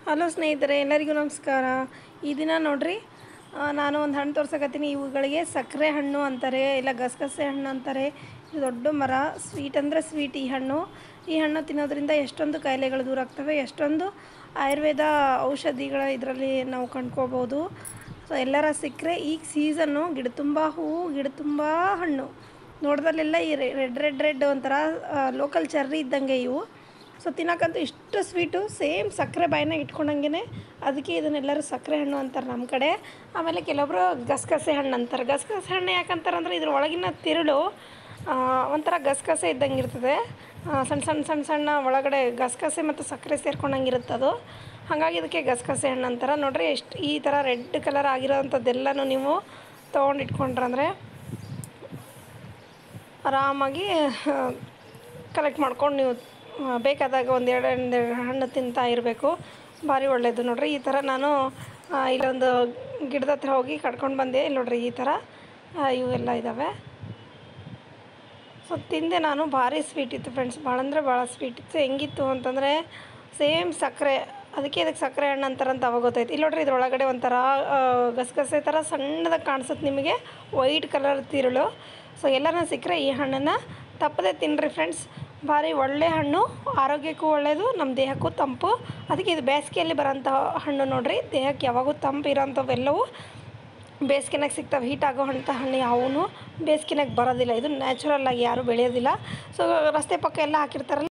hello ಸ್ನೇಹಿತರೆ ಎಲ್ಲರಿಗೂ ನಮಸ್ಕಾರ ಈ ದಿನ ನೋಡ್ರಿ ಆ, ನಾನು ಒಂದು ಹಣ್ಣು ತೋರ್ಸಕತ್ತೀನಿ ಇವುಗಳಿಗೆ ಸಕ್ಕರೆ ಹಣ್ಣು ಅಂತಾರೆ ಇಲ್ಲ ಗಸಗಸೆ ಹಣ್ಣು ಅಂತಾರೆ ಇದು ದೊಡ್ಡ ಮರ ಸ್ವೀಟ್ ಅಂದರೆ ಸ್ವೀಟ್ ಈ ಹಣ್ಣು ಈ ಹಣ್ಣು ತಿನ್ನೋದ್ರಿಂದ ಎಷ್ಟೊಂದು ಕಾಯಿಲೆಗಳು ದೂರ ಆಗ್ತವೆ ಎಷ್ಟೊಂದು ಆಯುರ್ವೇದ ಔಷಧಿಗಳ ಇದರಲ್ಲಿ ನಾವು ಕಂಡ್ಕೋಬೋದು ಸೊ ಎಲ್ಲರ ಸಿಕ್ಕರೆ ಈಗ ಸೀಸನ್ನು ಗಿಡ ತುಂಬ ಹೂವು ಗಿಡ ತುಂಬ ಹಣ್ಣು ನೋಡ್ದಲ್ಲೆಲ್ಲ ಈ ರೆಡ್ ರೆಡ್ ರೆಡ್ ಒಂಥರ ಲೋಕಲ್ ಚೆರ್ರಿ ಇದ್ದಂಗೆ ಇವು ಸೊ ತಿನ್ನಕ್ಕಂತೂ ಇಷ್ಟು ಸ್ವೀಟು ಸೇಮ್ ಸಕ್ಕರೆ ಬಾಯಿನಾಗ ಇಟ್ಕೊಂಡಂಗೆ ಅದಕ್ಕೆ ಇದನ್ನೆಲ್ಲರೂ ಸಕ್ಕರೆ ಹಣ್ಣು ಅಂತಾರೆ ನಮ್ಮ ಕಡೆ ಆಮೇಲೆ ಕೆಲವೊಬ್ರು ಗಸಗಸೆ ಹಣ್ಣು ಅಂತಾರೆ ಗಸಗಸೆ ಹಣ್ಣು ಯಾಕಂತಾರೆ ಅಂದರೆ ಇದ್ರ ಒಳಗಿನ ತಿರುಳು ಆ, ಒಂಥರ ಗಸಗಸೆ ಇದ್ದಂಗೆ ಇರ್ತದೆ ಆ, ಸಣ್ಣ ಸಣ್ಣ ಸಣ್ಣ ಸಣ್ಣ ಒಳಗಡೆ ಗಸಗಸೆ ಮತ್ತು ಸಕ್ಕರೆ ಸೇರ್ಕೊಂಡಂಗೆ ಇರುತ್ತೆ ಅದು ಹಾಗಾಗಿ ಇದಕ್ಕೆ ಗಸಗಸೆ ಹಣ್ಣು ಅಂತಾರೆ ನೋಡ್ರಿ ಎಷ್ಟು ಈ ಥರ ರೆಡ್ ಕಲರ್ ಆಗಿರೋವಂಥದ್ದೆಲ್ಲನೂ ನೀವು ತೊಗೊಂಡು ಇಟ್ಕೊಂಡ್ರಂದ್ರೆ ಆರಾಮಾಗಿ ಕಲೆಕ್ಟ್ ಮಾಡ್ಕೊಂಡು ನೀವು ಆ, ಬೇಕಾದಾಗ ಒಂದು ಎರಡು ಒಂದೆರಡು ಹಣ್ಣು ತಿಂತಾ ಇರಬೇಕು ಭಾರಿ ಒಳ್ಳೆಯದು ನೋಡ್ರಿ ಈ ಥರ ನಾನು ಆ, ಇಲ್ಲೊಂದು ಗಿಡದ ಹತ್ರ ಹೋಗಿ ಕಟ್ಕೊಂಡು ಬಂದೆ ಇಲ್ಲಿ ನೋಡ್ರಿ ಈ ಥರ ಆ, ಇವೆಲ್ಲ ಇದ್ದಾವೆ ಸೊ ತಿಂದೆ ನಾನು ಭಾರಿ ಸ್ವೀಟ್ ಇತ್ತು ಫ್ರೆಂಡ್ಸ್ ಭಾಳ ಅಂದರೆ ಭಾಳ ಸ್ವೀಟ್ ಇತ್ತು ಹೆಂಗಿತ್ತು ಅಂತಂದರೆ ಸೇಮ್ ಸಕ್ಕರೆ ಅದಕ್ಕೆ ಇದಕ್ಕೆ ಸಕ್ಕರೆ ಹಣ್ಣು ಅಂತಾರಂತ ಅವಾಗ ಗೊತ್ತಾಯ್ತು ಇಲ್ಲಿ ನೋಡ್ರಿ ಇದ್ರೊಳಗಡೆ ಒಂಥರ ಆ, ಗಸಗಸೆ ಥರ ಸಣ್ಣದಾಗಿ ಕಾಣಿಸುತ್ತೆ ನಿಮಗೆ ವೈಟ್ ಕಲರ್ ತಿರುಳು ಸೊ ಎಲ್ಲನ ಸಿಕ್ಕರೆ ಈ ಹಣ್ಣನ್ನು ತಪ್ಪದೆ ತಿನ್ನಿರಿ ಫ್ರೆಂಡ್ಸ್ ಭಾರಿ ಒಳ್ಳೆ ಹಣ್ಣು ಆರೋಗ್ಯಕ್ಕೂ ಒಳ್ಳೆಯದು ನಮ್ಮ ದೇಹಕ್ಕೂ ತಂಪು ಅದಕ್ಕೆ ಇದು ಬೇಸಿಗೆಯಲ್ಲಿ ಬರೋಂಥ ಹಣ್ಣು ನೋಡ್ರಿ ದೇಹಕ್ಕೆ ಯಾವಾಗೂ ತಂಪು ಇರೋಂಥವೆಲ್ಲವೂ ಬೇಸಿಗೆನಾಗ ಸಿಗ್ತವೆ ಹೀಟ್ ಆಗೋ ಅಂಥ ಹಣ್ಣು ಯಾವೂ ಬೇಸಿಗೆನಾಗ ಬರೋದಿಲ್ಲ ಇದು ನ್ಯಾಚುರಲ್ ಆಗಿ ಯಾರೂ ಬೆಳೆಯೋದಿಲ್ಲ ಸೊ ರಸ್ತೆ ಪಕ್ಕ ಎಲ್ಲ ಹಾಕಿರ್ತಾರಲ್ಲ